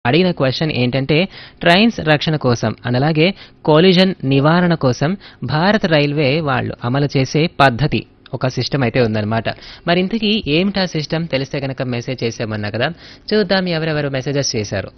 అడిగిన క్వశ్చన్ ఏంటంటే ట్రైన్స్ రక్షణ కోసం అండ్ అలాగే కొలిజన్ నివారణ కోసం భారత రైల్వే వాళ్ళు అమలు చేసే పద్ధతి ఒక సిస్టమ్ అయితే ఉందన్నమాట మరి ఇంతకీ ఏమిటా సిస్టమ్ తెలిస్తే కనుక మెసేజ్ చేసామన్నా కదా చూద్దాం ఎవరెవరు మెసేజెస్ చేశారు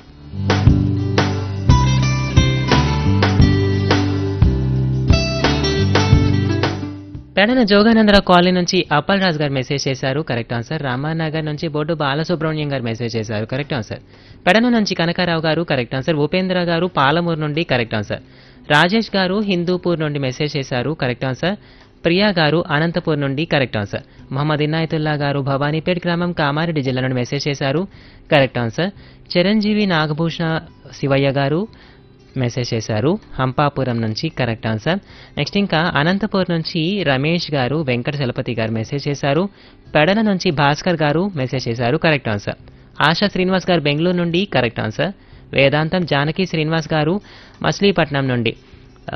పెడన జోగానందరావు కాలనీ నుంచి అప్పల్ రాజ్ గారు మెసేజ్ చేశారు కరెక్ట్ ఆన్సర్ రామానగర్ నుంచి బోర్డు బాలసుబ్రహ్మణ్యం గారు మెసేజ్ చేశారు కరెక్ట్ ఆన్సర్ పెడన నుంచి కనకారావు గారు కరెక్ట్ ఆన్సర్ ఉపేంద్ర గారు పాలమూరు నుండి కరెక్ట్ ఆన్సర్ రాజేష్ గారు హిందూపూర్ నుండి మెసేజ్ చేశారు కరెక్ట్ ఆన్సర్ ప్రియా గారు అనంతపూర్ నుండి కరెక్ట్ ఆన్సర్ మహమ్మద్ ఇనాయతుల్లా గారు భవానీపేట్ గ్రామం కామారెడ్డి జిల్లా నుండి మెసేజ్ చేశారు కరెక్ట్ ఆన్సర్ చిరంజీవి నాగభూషణ శివయ్య గారు మెసేజ్ చేశారు హంపాపురం నుంచి కరెక్ట్ ఆన్సర్ నెక్స్ట్ ఇంకా అనంతపూర్ నుంచి రమేష్ గారు వెంకట చలపతి గారు మెసేజ్ చేశారు పెడన నుంచి భాస్కర్ గారు మెసేజ్ చేశారు కరెక్ట్ ఆన్సర్ ఆశా శ్రీనివాస్ గారు బెంగళూరు నుండి కరెక్ట్ ఆన్సర్ వేదాంతం జానకి శ్రీనివాస్ గారు మచిలీపట్నం నుండి ఆ,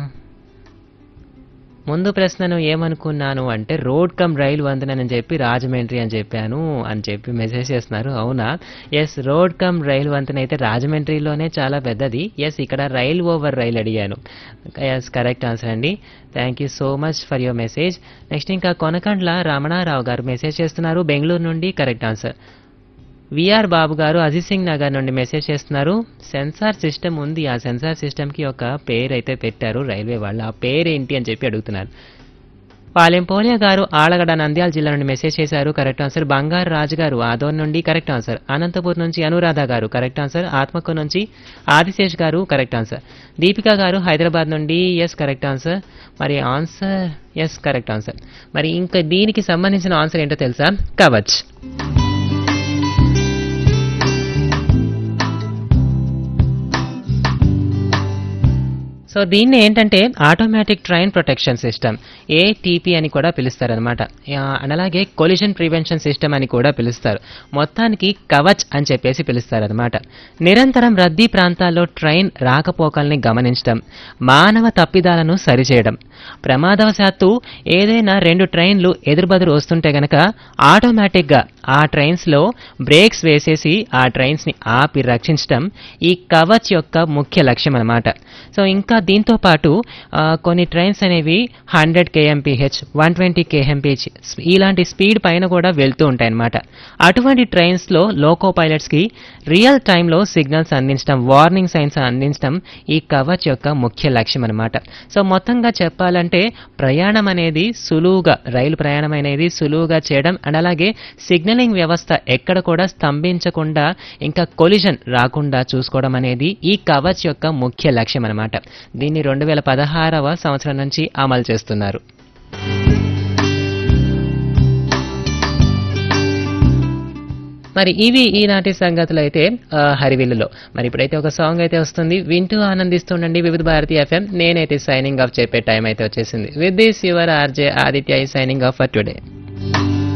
ముందు ప్రశ్నను ఏమనుకున్నాను అంటే రోడ్ కమ్ రైలు వంతెనని చెప్పి రాజమండ్రి అని చెప్పాను అని చెప్పి మెసేజ్ చేస్తున్నారు అవునా ఎస్ రోడ్ కమ్ రైలు వంతెన అయితే రాజమండ్రిలోనే చాలా పెద్దది ఎస్ ఇక్కడ రైల్ ఓవర్ రైల్ అడిగాను ఎస్ కరెక్ట్ ఆన్సర్ అండి thank you so much for your message next ఇంకా కొనకండ్ల రమణారావు గారు మెసేజ్ చేస్తున్నారు బెంగళూరు నుండి కరెక్ట్ ఆన్సర్ విఆర్ బాబు గారు అజిత్ సింగ్ నగర్ నుండి మెసేజ్ చేస్తున్నారు సెన్సార్ సిస్టమ్ ఉంది ఆ సెన్సార్ సిస్టమ్కి ఒక పేరు అయితే పెట్టారు రైల్వే వాళ్ళు ఆ పేరు ఏంటి అని చెప్పి అడుగుతున్నారు పాలెం పోలియా గారు ఆలగడ నంద్యాల జిల్లా నుండి మెసేజ్ చేశారు కరెక్ట్ ఆన్సర్ బంగారు రాజు గారు ఆదోన్ నుండి కరెక్ట్ ఆన్సర్ అనంతపూర్ నుంచి అనురాధ గారు కరెక్ట్ ఆన్సర్ ఆత్మకు నుంచి ఆదిశేష్ గారు కరెక్ట్ ఆన్సర్ దీపిక గారు హైదరాబాద్ నుండి ఎస్ కరెక్ట్ ఆన్సర్ మరి ఆన్సర్ ఎస్ కరెక్ట్ ఆన్సర్ మరి ఇంకా దీనికి సంబంధించిన ఆన్సర్ ఏంటో తెలుసా కవచ్ సో దీన్ని ఏంటంటే automatic train protection system ATP అని కూడా పిలుస్తారనమాట అండ్ అలాగే కొలిజన్ ప్రివెన్షన్ సిస్టమ్ అని కూడా పిలుస్తారు మొత్తానికి కవచ్ అని చెప్పేసి పిలుస్తారనమాట నిరంతరం రద్దీ ప్రాంతాల్లో ట్రైన్ రాకపోకల్ని గమనించడం మానవ తప్పిదాలను సరిచేయడం ప్రమాదవశాత్తు ఏదైనా రెండు ట్రైన్లు ఎదురుబదురు వస్తుంటే గనక ఆటోమేటిక్గా ఆ ట్రైన్స్లో బ్రేక్స్ వేసేసి ఆ ట్రైన్స్ని ఆపి రక్షించడం ఈ కవచ్ యొక్క ముఖ్య లక్ష్యం అన్నమాట సో ఇంకా దీంతో పాటు ఆ, కొన్ని ట్రైన్స్ అనేవి hundred K M P H one twenty K M P H ఇలాంటి స్పీడ్ పైన కూడా వెళ్తూ ఉంటాయన్నమాట అటువంటి ట్రైన్స్లో లోకో పైలట్స్కి రియల్ టైంలో సిగ్నల్స్ అందించడం వార్నింగ్ సైన్స్ అందించడం ఈ కవచ్ యొక్క ముఖ్య లక్ష్యం అన్నమాట సో మొత్తంగా చెప్పాలంటే ప్రయాణం అనేది సులువుగా రైలు ప్రయాణం అనేది సులువుగా చేయడం అండ్ అలాగే సిగ్నలింగ్ వ్యవస్థ ఎక్కడ కూడా స్తంభించకుండా ఇంకా కొలిజన్ రాకుండా చూసుకోవడం అనేది ఈ కవచ్ యొక్క ముఖ్య లక్ష్యం అన్నమాట దీన్ని రెండు వేల పదహారవ సంవత్సరం నుంచి అమలు చేస్తున్నారు మరి ఇవి ఈనాటి సంగతులు అయితే ఆ, హరివిల్లులో మరి ఇప్పుడైతే ఒక సాంగ్ అయితే వస్తుంది వింటూ ఆనందిస్తుండండి వివిధ భారతి ఎఫ్ఎం నేనైతే సైనింగ్ ఆఫ్ చెప్పే టైం అయితే వచ్చేసింది with this your RJ Aditya signing off for today